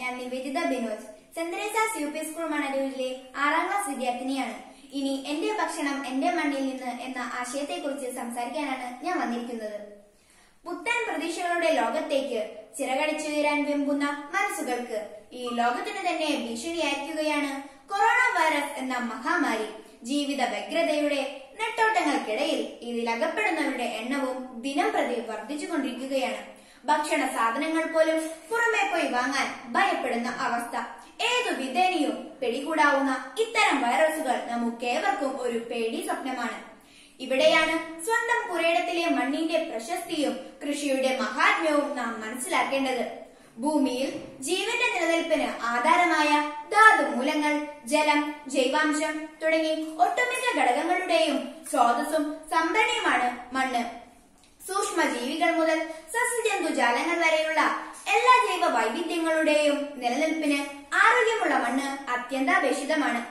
ഞാൻ Nivedita Binoj saint Teresa's U P school മണലൂരിലെ ആറാം ക്ലാസ് വിദ്യാർത്ഥിനിയാണ് ഇനി എന്റെ ഭക്ഷണം എന്റെ മണ്ണിൽ നിന്ന് എന്ന ആശയത്തെക്കുറിച്ച് സംസാരിക്കാനാണ് ഞാൻ വന്നിരിക്കുന്നത് പുത്തൻ പ്രതീക്ഷകളുടെ ലോകത്തേക്ക് ചിറകടിച്ചുയരാൻ വെമ്പുന്ന മനസ്സുകൾക്ക് ഈ ലോകത്തിന് തന്നെ ഭീഷണിയായിരിക്കുകയാണ് കൊറോണ വൈറസ് എന്ന മഹാമാരി ജീവിത വ്യഗ്രതയുടെ നെട്ടോട്ടങ്ങൾക്കിടയിൽ ഇതിൽ അകപ്പെടുന്നവരുടെ എണ്ണവും ദിനം പ്രതി വർദ്ധിച്ചുകൊണ്ടിരിക്കുകയാണ് ഭക്ഷണ സാധനങ്ങൾ പോലും പുറമെ പോയി വാങ്ങാൻ ഭയപ്പെടുന്ന അവസ്ഥ ഏതു വിധേനയും പിടികൂടാവുന്ന ഇത്തരം വൈറസുകൾ നമുക്കേവർക്കും ഒരു പേടി സ്വപ്നമാണ് ഇവിടെയാണ് സ്വന്തം പുരയിടത്തിലെ മണ്ണിന്റെ പ്രശസ്തിയും കൃഷിയുടെ മഹാത്മ്യവും നാം മനസ്സിലാക്കേണ്ടത് ഭൂമിയിൽ ജീവന്റെ നിലനിൽപ്പിന് ആധാരമായ ധാതുമൂലങ്ങൾ ജലം ജൈവാംശം തുടങ്ങി ഒട്ടുമിക്ക ഘടകങ്ങളുടെയും സ്രോതസ്സും സംഭരണിയുമാണ് മണ്ണ് സൂക്ഷ്മ ജീവികൾ മുതൽ സസ്യജന്തുജാലങ്ങൾ വരെയുള്ള എല്ലാ ജൈവ വൈവിധ്യങ്ങളുടെയും നിലനിൽപ്പിന് ആരോഗ്യമുള്ള മണ്ണ് അത്യന്താപേക്ഷിതമാണ്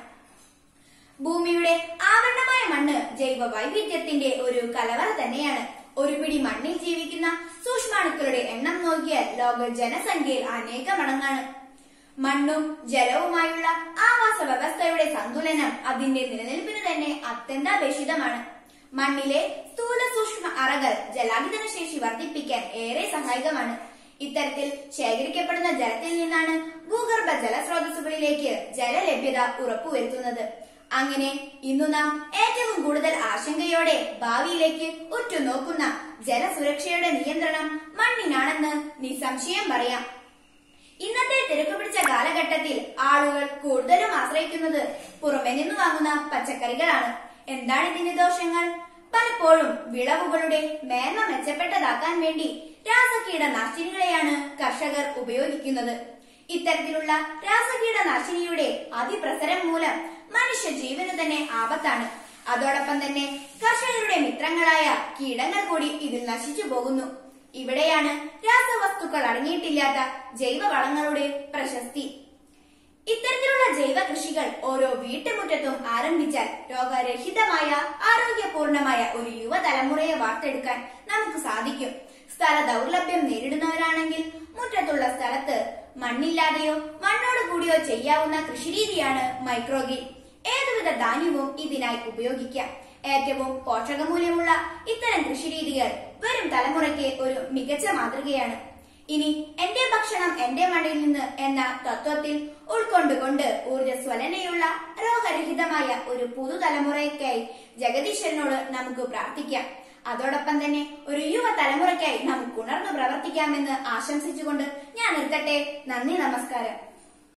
ഭൂമിയുടെ ആവരണമായ മണ്ണ് ജൈവ വൈവിധ്യത്തിന്റെ ഒരു കലവറ തന്നെയാണ് ഒരു പിടി മണ്ണിൽ ജീവിക്കുന്ന സൂക്ഷ്മാണുക്കളുടെ എണ്ണം നോക്കിയാൽ ലോക ജനസംഖ്യയിൽ അനേക മടങ്ങാണ് മണ്ണും ജലവുമായുള്ള ആവാസ വ്യവസ്ഥയുടെ സന്തുലനം അതിന്റെ നിലനിൽപ്പിന് തന്നെ അത്യന്താപേക്ഷിതമാണ് മണ്ണിലെ സ്ഥൂല സൂക്ഷ്മ അറകൾ ജലാകിതന ശേഷി വർദ്ധിപ്പിക്കാൻ ഏറെ സഹായകമാണ് ഇത്തരത്തിൽ ശേഖരിക്കപ്പെടുന്ന ജലത്തിൽ നിന്നാണ് ഭൂഗർഭ ജലസ്രോതസ്സുകളിലേക്ക് ജലലഭ്യത ഉറപ്പുവരുത്തുന്നത് അങ്ങനെ ഇന്നു നാം ഏറ്റവും കൂടുതൽ ആശങ്കയോടെ ഭാവിയിലേക്ക് ഉറ്റുനോക്കുന്ന ജലസുരക്ഷയുടെ നിയന്ത്രണം മണ്ണിനാണെന്ന് നിസ്സംശയം പറയാം ഇന്നത്തെ തിരക്ക് പിടിച്ച കാലഘട്ടത്തിൽ ആളുകൾ കൂടുതലും ആശ്രയിക്കുന്നത് പുറമെ നിന്ന് വാങ്ങുന്ന പച്ചക്കറികളാണ് എന്താണ് ഇതിന്റെ ദോഷങ്ങൾ പലപ്പോഴും വിളവുകളുടെ മേന്മ മെച്ചപ്പെട്ടതാക്കാൻ വേണ്ടി രാസകീടനാശിനികളെയാണ് കർഷകർ ഉപയോഗിക്കുന്നത് ഇത്തരത്തിലുള്ള രാസകീടനാശിനിയുടെ അതിപ്രസരം മൂലം മനുഷ്യ ജീവന് തന്നെ ആപത്താണ് അതോടൊപ്പം തന്നെ കർഷകരുടെ മിത്രങ്ങളായ കീടങ്ങൾ കൂടി ഇതിൽ നശിച്ചു പോകുന്നു ഇവിടെയാണ് രാസവസ്തുക്കൾ അടങ്ങിയിട്ടില്ലാത്ത ജൈവവളങ്ങളുടെ പ്രശസ്തി ഇത്തരത്തിലുള്ള ജൈവ കൃഷികൾ ഓരോ വീട്ടുമുറ്റത്തും ആരംഭിച്ചാൽ രോഗരഹിതമായ ആരോഗ്യപൂർണമായ ഒരു യുവതലമുറയെ വാർത്തെടുക്കാൻ നമുക്ക് സാധിക്കും സ്ഥല ദൗർലഭ്യം നേരിടുന്നവരാണെങ്കിൽ മുറ്റത്തുള്ള സ്ഥലത്ത് മണ്ണില്ലാതെയോ മണ്ണോട് കൂടിയോ ചെയ്യാവുന്ന കൃഷിരീതിയാണ് മൈക്രോഗ്രീൻ ഏതുവിധ ധാന്യവും ഇതിനായി ഉപയോഗിക്കാം ഏറ്റവും പോഷകമൂല്യമുള്ള ഇത്തരം കൃഷിരീതികൾ വരും തലമുറയ്ക്ക് ഒരു മികച്ച മാതൃകയാണ് ഇനി എന്റെ ഭക്ഷണം എന്റെ മണ്ണിൽ നിന്ന് എന്ന തത്വത്തിൽ ഉൾക്കൊണ്ടുകൊണ്ട് ഊർജ്ജസ്വലനയുള്ള രോഗരഹിതമായ ഒരു പുതുതലമുറയ്ക്കായി ജഗദീശ്വരനോട് നമുക്ക് പ്രാർത്ഥിക്കാം അതോടൊപ്പം തന്നെ ഒരു യുവ തലമുറയ്ക്കായി നമുക്ക് ഉണർന്നു പ്രവർത്തിക്കാമെന്ന് ആശംസിച്ചുകൊണ്ട് ഞാൻ നിർത്തട്ടെ നന്ദി നമസ്കാരം